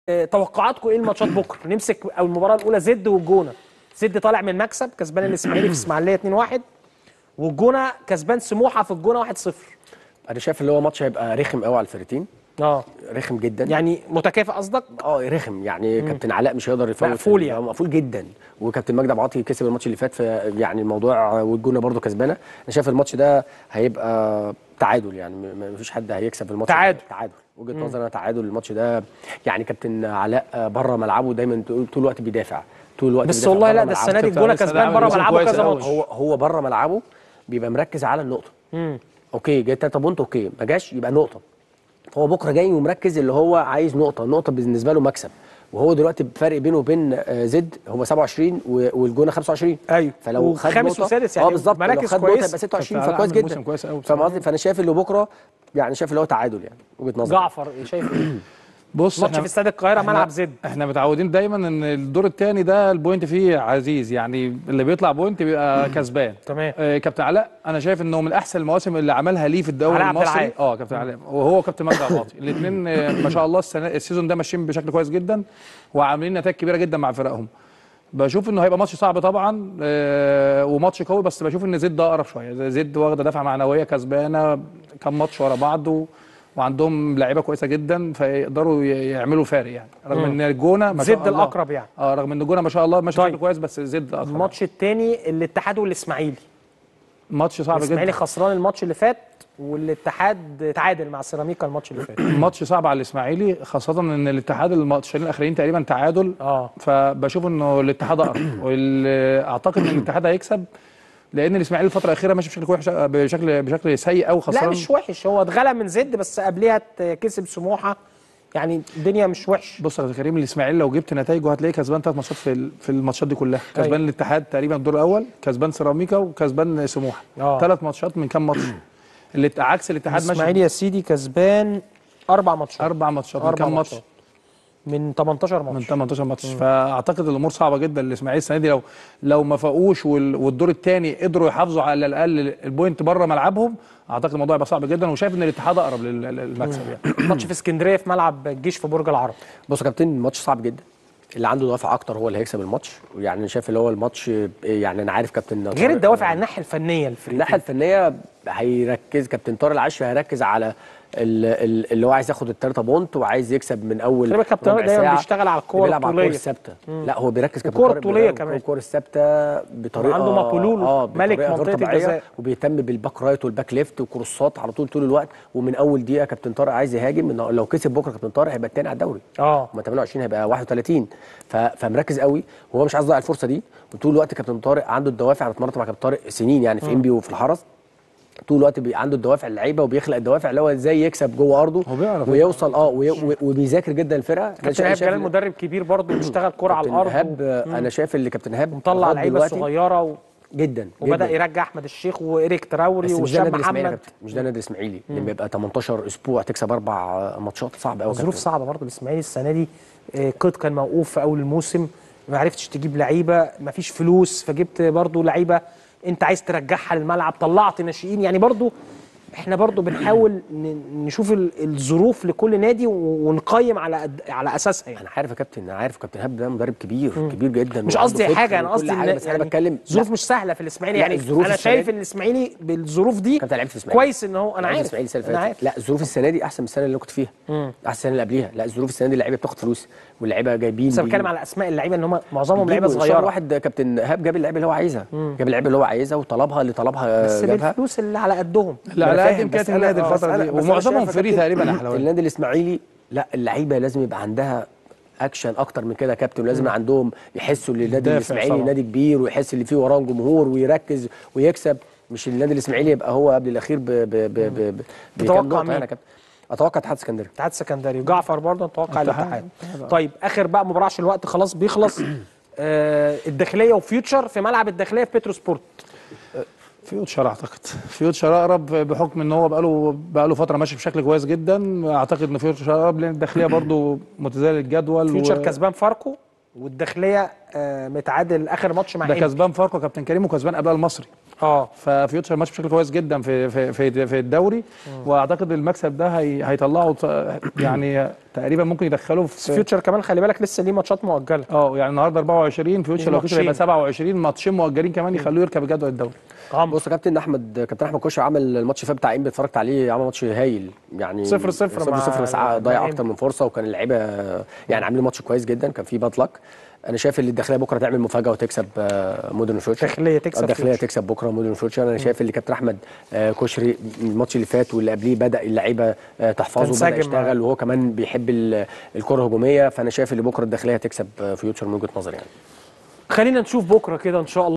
آه، توقعاتكم ايه الماتشات بكره نمسك او المباراه الاولى زد والجونه زد طالع من مكسب كسبان الاسماعيلي في اسماعيليه 2-1 والجونه كسبان سموحه في الجونه 1-0 انا شايف اللي هو ماتش هيبقى رخم قوي على الفرقتين اه رخم جدا يعني متكافئ قصدك اه رخم يعني كابتن علاء مش هيقدر يفوت مقفول يعني. آه، مقفول جدا وكابتن مجدي عبد العاطي كسب الماتش اللي فات في يعني الموضوع والجونه برده كسبانه انا شايف الماتش ده هيبقى تعادل يعني م- ما فيش حد هيكسب الماتش ده. تعادل. تعادل وجهه نظري انا تعادل الماتش ده يعني كابتن علاء بره ملعبه دايما طول طول الوقت بيدافع طول الوقت بس بيدافع والله بره لا ده ملعبه. السنه دي كابتن الجونه علي السنة كسبان عامل بره موسم ملعبه كويس كذا أوي. ماتش هو هو بره ملعبه بيبقى مركز على النقطه اوكي جاي 3 بونت اوكي ما جاش يبقى نقطه هو بكره جاي ومركز اللي هو عايز نقطه نقطه بالنسبه له مكسب وهو دلوقتي الفرق بينه وبين آه، زد هو 27 و- والجونه 25 أيوه. فلو خد وخامس نقطة- وسادس يعني اه بالظبط لو مراكز خد نقطه كويس. يبقى 26 كابتن فكويس علاء عامل جدا موسم كويس أوي فاهم بصراحة. قصدي فانا شايف اللي بكره يعني شايف اللي هو تعادل يعني وجهه نظري جعفر شايف ايه بص ماتش في استاد القاهره إحنا- ملعب زد احنا متعودين دايما ان الدور الثاني ده البوينت فيه عزيز يعني اللي بيطلع بوينت بيبقى كسبان تمام. آه كابتن علاء انا شايف انه من احسن المواسم اللي عملها ليه في الدوري علاء عبد المصري العال. اه كابتن علاء وهو كابتن مجدي عبد العاطي الاثنين ما شاء الله السنه السيزون ده ماشيين بشكل كويس جدا وعاملين نتائج كبيره جدا مع فرقهم بشوف انه هيبقى ماتش صعب طبعا آه وماتش قوي بس بشوف ان زد اقرب شويه زد واخده دفعه معنويه كسبانه كام ماتش ورا بعض و... وعندهم لعيبه كويسه جدا فيقدروا ي- يعملوا فارق يعني رغم ان الجونه ما شاء زد الله الأقرب يعني. اه رغم ان الجونه ما شاء الله ماشي طيب. بشكل كويس بس زد اقرب الماتش الثاني الاتحاد والاسماعيلي ماتش صعب الاسماعيلي جدا خسران الماتش اللي فات والاتحاد تعادل مع سيراميكا الماتش اللي فات ماتش صعب على الاسماعيلي خاصه ان الاتحاد الماتشين الاخرين تقريبا تعادل اه فبشوف انه الاتحاد اقرب واعتقد ان الاتحاد هيكسب لان الاسماعيلي الفتره الاخيره ماشي بشكل وحش بشكل بشكل سيء قوي لا خسران مش وحش هو اتغلب من زد بس قبلها ت- كسب سموحه يعني الدنيا مش وحش بص يا كريم الاسماعيلي لو جبت نتائجه هتلاقيه كسبان ثلاث ماتشات في ال- في الماتشات دي كلها أيوة. كسبان الاتحاد تقريبا الدور الاول كسبان سيراميكا وكسبان سموحه آه. ثلاث ماتشات من كام ماتش اللي عكس الاتحاد الاسماعيلي ماشي يا سيدي كسبان اربع ماتشات اربع ماتشات من اربع كام ماتش ماتشات من 18 ماتش من 18 ماتش فاعتقد الامور صعبه جدا للاسماعيلي السنه دي لو لو ما فاقوش وال- والدور الثاني قدروا يحافظوا على الاقل البوينت بره ملعبهم اعتقد الموضوع هيبقى صعب جدا وشايف ان الاتحاد اقرب لل- للمكسب يعني ماتش في اسكندريه في ملعب الجيش في برج العرب بص يا كابتن الماتش صعب جدا اللي عنده دوافع اكتر هو اللي هيكسب الماتش يعني انا شايف اللي هو الماتش يعني انا عارف كابتن غير طارق- الدوافع على الناحيه الفنيه الفريق الناحيه الفنيه هيركز كابتن طارق العشري هيركز على ال- ال- اللي هو عايز ياخد الثلاثه بونت وعايز يكسب من اول خلي بالك كابتن ربع طارق دايما ساعة. بيشتغل على الكور بيلعب على الكور الطولية. الثابته لا هو بيركز كابتن الكور طارق الطولية بيلعب كمان. الكور الثابته بطريقه عنده مابولولو، ملك بطريقة غير منطقة طبيعية، الجزاء. وبيهتم بالباك رايت والباك ليفت وكروسات على طول طول الوقت ومن اول دقيقه كابتن طارق عايز يهاجم إنه لو كسب بكره كابتن طارق هيبقى الثاني على الدوري اه هما 28 هيبقى 31 ف... فمركز قوي وهو مش عايز يضيع الفرصه دي وطول الوقت كابتن طارق عنده الدوافع انا اتمرنت مع كابتن طارق سنين يعني في انبي وفي الحرس طول الوقت بي عنده الدوافع اللعيبه وبيخلق الدوافع اللي هو ازاي يكسب جوه ارضه هو بيعرف ويوصل اه وي... و- وبيذاكر جدا الفرقه أنا كابتن شايف- ايهاب شايف جلال إن مدرب كبير برضه بيشتغل كوره على كابتن الارض ايهاب آه، انا شايف اللي كابتن ايهاب ومطلع لغاية لعيبه دلوقتي صغيره و... جدا وبدا جداً. يرجع احمد الشيخ وايريك تراوري بس مش ده وهشام النادي الاسماعيلي يا محمد كابتن مش ده النادي الاسماعيلي لما يبقى 18 اسبوع تكسب اربع ماتشات صعب قوي ظروف صعبه برضه الاسماعيلي السنه دي آه، قيد كان موقوف في اول الموسم ما عرفتش تجيب لعيبه ما فيش فلوس فجبت برضه لعيبه انت عايز ترجعها للملعب طلعت ناشئين يعني برضه احنا برضه بنحاول ن- نشوف ال- الظروف لكل نادي و- ونقيم على قد- على اساسها يعني انا عارف يا كابتن انا عارف كابتن ايهاب ده مدرب كبير كبير جدا مش وعنده قصدي فكر حاجه انا وكل قصدي حاجة، إن بس يعني انا بتكلم ظروف لا، مش سهله في الاسماعيلي لا، يعني الظروف انا السنة شايف دي- ان الاسماعيلي بالظروف دي كابتن لعيبه الاسماعيلي كويس ان هو انا لعيبة عارف الاسماعيلي السنه اللي انا فاتت عارف لا الظروف السنه دي احسن من السنه اللي انا كنت فيها احسن السنه اللي قبليها لا الظروف السنه دي اللعيبه بتاخد فلوس واللعيبه جايبين بس أنا بتكلم بي- على اسماء اللعيبه ان هم معظمهم لعيبه بيجيبوا. شهر صغيره واحد كابتن ايهاب جاب اللعيبه اللي هو عايزها جاب اللعيبه اللي هو عايزها وطلبها اللي طلبها بس جابها بالفلوس اللي على قدهم لا أنا لا فاهم، دي بس امكانيات أنا- النادي آه، بس الفتره أنا- دي بس أنا ومعظمهم شايف يا فري كابتن تقريبا احلواني النادي الاسماعيلي لا اللعيبه لازم يبقى عندها اكشن اكتر من كده يا كابتن ولازم عندهم يحسوا ان النادي دافع الاسماعيلي طبعا. نادي كبير ويحس ان فيه وراهم جمهور ويركز ويكسب مش النادي الاسماعيلي يبقى هو قبل الاخير ب ب ب ب ب بكام تتوقع نقطة مين؟ يعني يا كابتن اتوقع اتحاد اسكندريه اتحاد سكندري جعفر برضه نتوقع الاتحاد. الاتحاد طيب اخر بقى مباراه عشان الوقت خلاص بيخلص آه الداخليه وفيوتشر في ملعب الداخليه في بترو سبورت فيوتشر اعتقد فيوتشر اقرب بحكم ان هو بقاله بقاله فتره ماشي بشكل كويس جدا اعتقد ان فيوتشر اقرب لان الداخليه برضو متزايد الجدول فيوتشر كسبان فاركو والداخليه آه متعادل اخر ماتش مع ده إنبي. كسبان فاركو كابتن كريم وكسبان قبل المصري اه ففيوتشر ماشي بشكل كويس جدا في في في, في الدوري واعتقد المكسب ده هي هيطلعه ط- يعني تقريبا ممكن يدخله بس في فيوتشر كمان خلي بالك لسه ليه ماتشات مؤجله اه يعني النهارده 24 فيوتشر لو كسب ماتشين. يبقى 27 ماتشين مؤجلين كمان يخلوه يركب جدول الدوري بص يا كابتن احمد كابتن احمد كوشي عمل الماتش اللي فات بتاع انبي اتفرجت عليه عمل ماتش هايل يعني صفر صفر صفر مع- صفر بس ع- مع ضيع إنبي. اكتر من فرصه وكان اللعيبه يعني عاملين ماتش كويس جدا كان في باد لك انا شايف ان الداخليه بكره تعمل مفاجاه وتكسب آه، مودرن فيوتشر الداخلية تكسب الداخليه فيوتشر. تكسب بكره مودرن فيوتشر انا شايف اللي كابتن احمد آه، كشري الماتش اللي فات واللي قبليه بدا اللعيبه آه، تحفظه تنسجم وبدا يشتغل معاه. وهو كمان بيحب ال- الكره الهجوميه فانا شايف ان بكره الداخليه هتكسب آه، فيوتشر من وجهه نظري يعني خلينا نشوف بكره كده ان شاء الله